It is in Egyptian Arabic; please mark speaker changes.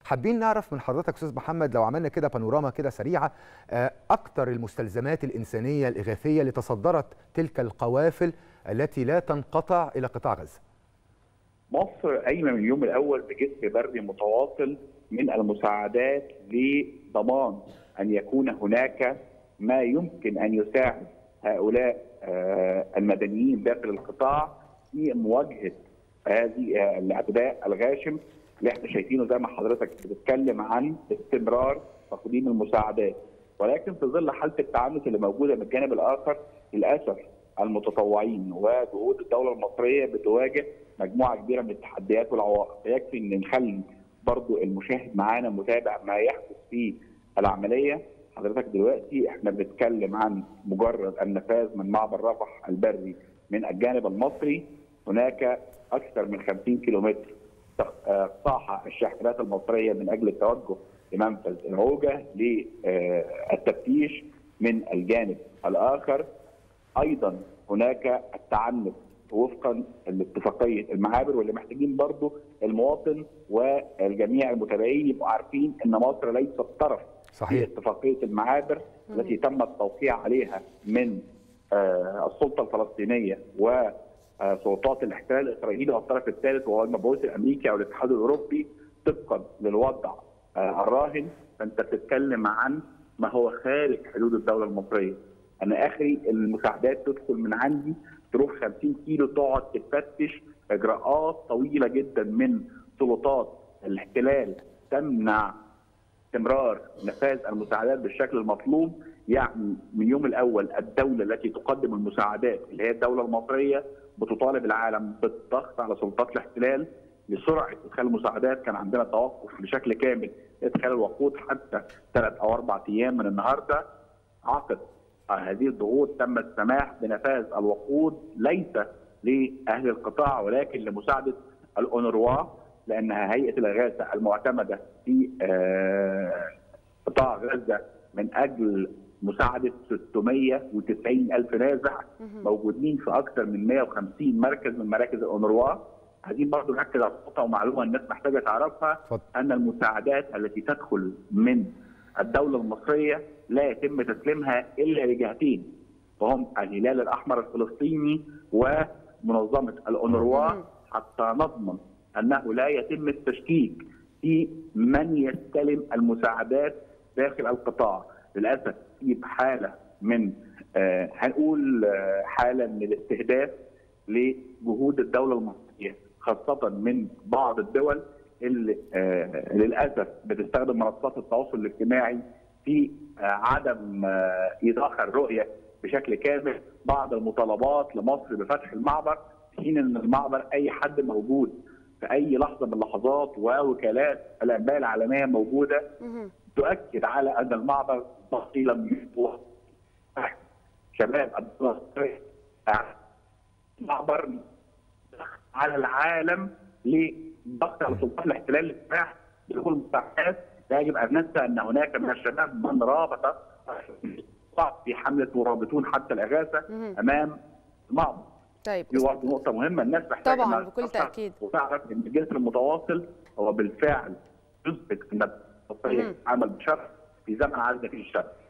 Speaker 1: حابين نعرف من حضرتك استاذ محمد لو عملنا كده بانوراما كده سريعه اكثر المستلزمات الانسانيه الاغاثيه اللي تصدرت تلك القوافل التي لا تنقطع الى قطاع غزه.
Speaker 2: مصر قايمه من اليوم الاول بجسر بري متواصل من المساعدات لضمان ان يكون هناك ما يمكن ان يساعد هؤلاء المدنيين داخل القطاع في مواجهه هذه الاعتداء الغاشم اللي احنا شايفينه زي ما حضرتك بتتكلم عن استمرار تقديم المساعدات ولكن في ظل حاله التعنت اللي موجوده من الجانب الاخر للاسف المتطوعين وجهود الدوله المصريه بتواجه مجموعه كبيره من التحديات والعوائق يكفي ان نخلي برضو المشاهد معانا متابع ما يحدث في العمليه حضرتك دلوقتي احنا بنتكلم عن مجرد النفاذ من معبر رفح البري من الجانب المصري هناك اكثر من 50 كيلومتر قطعها الشاحنات المصريه من اجل التوجه لمنفذ العوجه للتفتيش من الجانب الاخر ايضا هناك التعنت وفقا لاتفاقيه المعابر واللي محتاجين برضه المواطن والجميع المتابعين يبقوا عارفين ان مصر ليست طرف
Speaker 1: صحيح.
Speaker 2: في اتفاقيه المعابر التي تم التوقيع عليها من السلطه الفلسطينيه و سلطات الاحتلال الاسرائيلي والطرف الثالث وهو المبعوث الامريكي او الاتحاد الاوروبي طبقا للوضع الراهن فانت بتتكلم عن ما هو خارج حدود الدوله المصريه. انا اخري المساعدات تدخل من عندي تروح 50 كيلو تقعد تفتش اجراءات طويله جدا من سلطات الاحتلال تمنع استمرار نفاذ المساعدات بالشكل المطلوب يعني من يوم الاول الدوله التي تقدم المساعدات اللي هي الدوله المصريه بتطالب العالم بالضغط على سلطات الاحتلال لسرعه ادخال المساعدات كان عندنا توقف بشكل كامل ادخال الوقود حتى ثلاث او اربع ايام من النهارده عقد هذه الضغوط تم السماح بنفاذ الوقود ليس لاهل القطاع ولكن لمساعده الاونروا لانها هيئه الاغاثه المعتمده في قطاع غزه من اجل مساعده 690 الف نازح موجودين في اكثر من 150 مركز من مراكز الاونروا عايزين برضه نركز على نقطه ومعلومه الناس محتاجه تعرفها
Speaker 1: فضل.
Speaker 2: ان المساعدات التي تدخل من الدوله المصريه لا يتم تسليمها الا لجهتين وهم الهلال الاحمر الفلسطيني ومنظمه الاونروا حتى نضمن انه لا يتم التشكيك في من يستلم المساعدات داخل القطاع للاسف في حاله من آه هنقول آه حاله من الاستهداف لجهود الدوله المصريه خاصه من بعض الدول اللي آه للاسف بتستخدم منصات التواصل الاجتماعي في آه عدم آه ايضاح الرؤيه بشكل كامل بعض المطالبات لمصر بفتح المعبر في حين ان المعبر اي حد موجود في اي لحظه من اللحظات ووكالات الانباء العالميه موجوده تؤكد على ان المعبر تفصيلا يطلع شباب المصري معبر على العالم لضغط على سلطات الاحتلال للسماح بدخول المساعدات لا يجب ان ننسى ان هناك من الشباب من رابط في حمله مرابطون حتى الاغاثه امام المعبر
Speaker 3: طيب
Speaker 2: دي برضه نقطه مهمه الناس محتاجه
Speaker 3: طبعا بكل تاكيد
Speaker 2: وتعرف ان الجسر المتواصل هو بالفعل يثبت ان المصريه عمل بشرف في زمن عز فيه الشرف